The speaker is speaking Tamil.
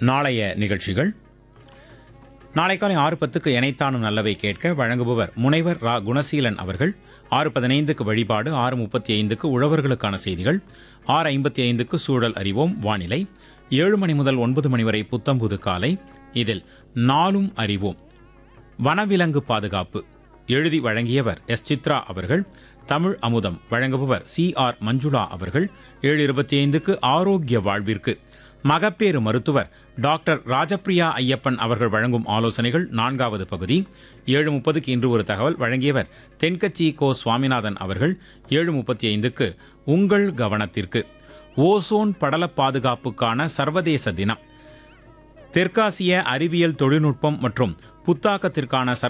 நாளைய நிகழ்ச்சிகள் நாளை காலை ஆறு பத்துக்கு இணைத்தானும் நல்லவை கேட்க வழங்குபவர் முனைவர் ரா குணசீலன் அவர்கள் ஆறு பதினைந்துக்கு வழிபாடு ஆறு முப்பத்தி ஐந்துக்கு உழவர்களுக்கான செய்திகள் ஆறு ஐம்பத்தி ஐந்துக்கு சூழல் அறிவோம் வானிலை ஏழு மணி முதல் ஒன்பது மணி வரை புத்தம்புது காலை இதில் நாளும் அறிவோம் வனவிலங்கு பாதுகாப்பு எழுதி வழங்கியவர் எஸ் சித்ரா அவர்கள் தமிழ் அமுதம் வழங்குபவர் சி ஆர் மஞ்சுளா அவர்கள் ஏழு இருபத்தி ஐந்துக்கு ஆரோக்கிய வாழ்விற்கு மகப்பேறு மருத்துவர் டாக்டர் ராஜப்பிரியா ஐயப்பன் அவர்கள் வழங்கும் ஆலோசனைகள் நான்காவது பகுதி ஏழு முப்பதுக்கு இன்று ஒரு தகவல் வழங்கியவர் தென்கட்சி கோ சுவாமிநாதன் அவர்கள் ஏழு முப்பத்தி ஐந்துக்கு உங்கள் கவனத்திற்கு ஓசோன் படல பாதுகாப்புக்கான சர்வதேச தினம் தெற்காசிய அறிவியல் தொழில்நுட்பம் மற்றும் புத்தாக்கத்திற்கான சர்வ